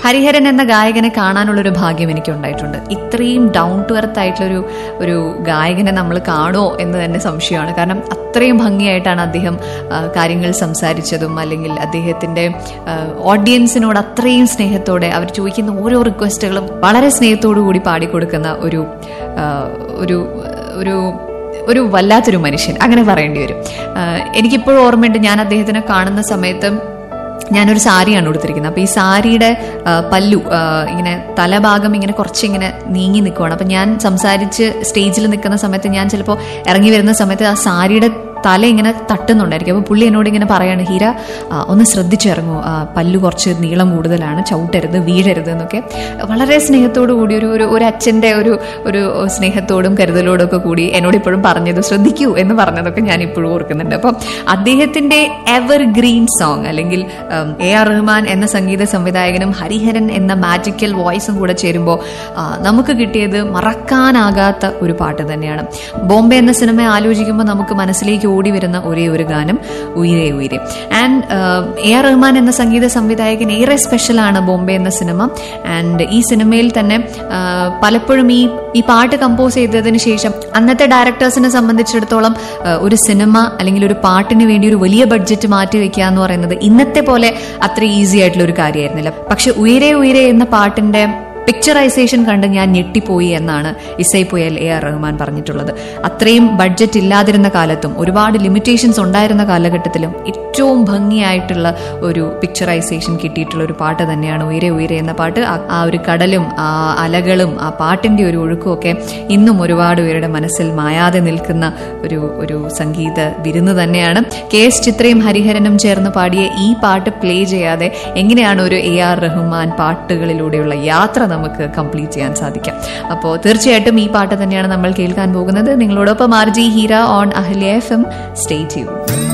ഹരിഹരൻ എന്ന ഗായകനെ കാണാനുള്ളൊരു ഭാഗ്യം എനിക്ക് ഉണ്ടായിട്ടുണ്ട് ഇത്രയും ഡൗൺ ടു എർത്ത് ആയിട്ടുള്ളൊരു ഒരു ഗായകനെ നമ്മൾ കാണുമോ എന്ന് തന്നെ സംശയമാണ് കാരണം അത്രയും ഭംഗിയായിട്ടാണ് അദ്ദേഹം ആ, കാര്യങ്ങൾ സംസാരിച്ചതും അല്ലെങ്കിൽ അദ്ദേഹത്തിന്റെ ആ, ഓഡിയൻസിനോട് അത്രയും സ്നേഹത്തോടെ അവർ ചോദിക്കുന്ന ഓരോ റിക്വസ്റ്റുകളും വളരെ സ്നേഹത്തോടു കൂടി പാടിക്കൊടുക്കുന്ന ഒരു ആ, ഒരു ഒരു ഒരു വല്ലാത്തൊരു മനുഷ്യൻ അങ്ങനെ പറയേണ്ടി വരും ആ, എനിക്കിപ്പോഴും ഓർമ്മയുണ്ട് ഞാൻ അദ്ദേഹത്തിനെ കാണുന്ന സമയത്ത് ഞാനൊരു സാരിയാണ് ഉടുത്തിരിക്കുന്നത് അപ്പോൾ ഈ സാരിയുടെ ആ, പല്ലു ആ, ഇങ്ങനെ തലഭാഗം ഇങ്ങനെ കുറച്ചിങ്ങനെ നീങ്ങി നിൽക്കുവാണ് അപ്പം ഞാൻ സംസാരിച്ച് സ്റ്റേജിൽ നിൽക്കുന്ന സമയത്ത് ഞാൻ ചിലപ്പോൾ ഇറങ്ങി വരുന്ന സമയത്ത് ആ സാരിയുടെ തല ഇങ്ങനെ തട്ടുന്നുണ്ടായിരിക്കും അപ്പോൾ പുള്ളി എന്നോട് ഇങ്ങനെ പറയാണ് ഹീര ആ, ഒന്ന് ശ്രദ്ധിച്ചിറങ്ങൂ ആ, പല്ലു കുറച്ച് നീളം കൂടുതലാണ് ചവിട്ടരുത് വീഴരുത് എന്നൊക്കെ വളരെ സ്നേഹത്തോടു കൂടി ഒരു ഒരു ഒരു അച്ഛൻ്റെ ഒരു ഒരു സ്നേഹത്തോടും കരുതലോടും ഒക്കെ കൂടി എന്നോട് ഇപ്പോഴും പറഞ്ഞത് ശ്രദ്ധിക്കൂ എന്ന് പറഞ്ഞതൊക്കെ ഞാൻ ഇപ്പോഴും ഓർക്കുന്നുണ്ട് അപ്പം അദ്ദേഹത്തിന്റെ എവർ ഗ്രീൻ സോങ് അല്ലെങ്കിൽ ഉം, എ ആർ റഹ്മാൻ എന്ന സംഗീത സംവിധായകനും ഹരിഹരൻ എന്ന മാജിക്കൽ വോയിസും കൂടെ ചേരുമ്പോൾ ആ, നമുക്ക് കിട്ടിയത് മറക്കാനാകാത്ത ഒരു പാട്ട് തന്നെയാണ് ബോംബെ എന്ന സിനിമ ആലോചിക്കുമ്പോൾ നമുക്ക് മനസ്സിലേക്ക് ഓടി വരുന്ന ഒരേ ഒരു ഗാനം ഉയരെ ഉയരെ ആൻഡ് എ ആർ റഹ്മാൻ എന്ന സംഗീത സംവിധായകൻ ഏറെ സ്പെഷ്യലാണ് ബോംബെ എന്ന സിനിമ ആൻഡ് ഈ സിനിമയിൽ തന്നെ ആ, പലപ്പോഴും ഈ ഈ പാട്ട് കമ്പോസ് ചെയ്തതിന് ശേഷം അന്നത്തെ ഡയറക്ടേഴ്സിനെ സംബന്ധിച്ചിടത്തോളം ആ, ഒരു സിനിമ അല്ലെങ്കിൽ ഒരു പാട്ടിന് വേണ്ടി ഒരു വലിയ ബഡ്ജറ്റ് മാറ്റി വെക്കുക എന്ന് പറയുന്നത് ഇന്നത്തെ പോലെ അത്ര ഈസി ആയിട്ടുള്ള ഒരു കാര്യമായിരുന്നില്ല പക്ഷെ ഉയരെ ഉയരെ എന്ന പാട്ടിന്റെ പിക്ചറൈസേഷൻ കണ്ട് ഞാൻ ഞെട്ടിപ്പോയി എന്നാണ് ഇസൈ പുയൽ എ ആർ റഹ്മാൻ പറഞ്ഞിട്ടുള്ളത് അത്രയും ബഡ്ജറ്റ് ഇല്ലാതിരുന്ന കാലത്തും ഒരുപാട് ലിമിറ്റേഷൻസ് ഉണ്ടായിരുന്ന കാലഘട്ടത്തിലും ഏറ്റവും ഭംഗിയായിട്ടുള്ള ഒരു പിക്ചറൈസേഷൻ കിട്ടിയിട്ടുള്ള ഒരു പാട്ട് തന്നെയാണ് ഉയരെ ഉയരെ എന്ന പാട്ട് ആ- ആ ഒരു കടലും ആ അലകളും ആ പാട്ടിന്റെ ഒരു ഒഴുക്കും ഒക്കെ ഇന്നും ഒരുപാട് പേരുടെ മനസ്സിൽ മായാതെ നിൽക്കുന്ന ഒരു ഒരു സംഗീത വിരുന്ന് തന്നെയാണ് കെ എസ് ചിത്രയും ഹരിഹരനും ചേർന്ന് പാടിയ ഈ പാട്ട് പ്ലേ ചെയ്യാതെ എങ്ങനെയാണ് ഒരു എ ആർ റഹ്മാൻ പാട്ടുകളിലൂടെയുള്ള യാത്ര നമുക്ക് കംപ്ലീറ്റ് ചെയ്യാൻ സാധിക്കാം അപ്പോൾ തീർച്ചയായിട്ടും ഈ പാട്ട് തന്നെയാണ് നമ്മൾ കേൾക്കാൻ പോകുന്നത് നിങ്ങളോടൊപ്പം R G Heera on Ahalia F M stay ചെയ്യൂ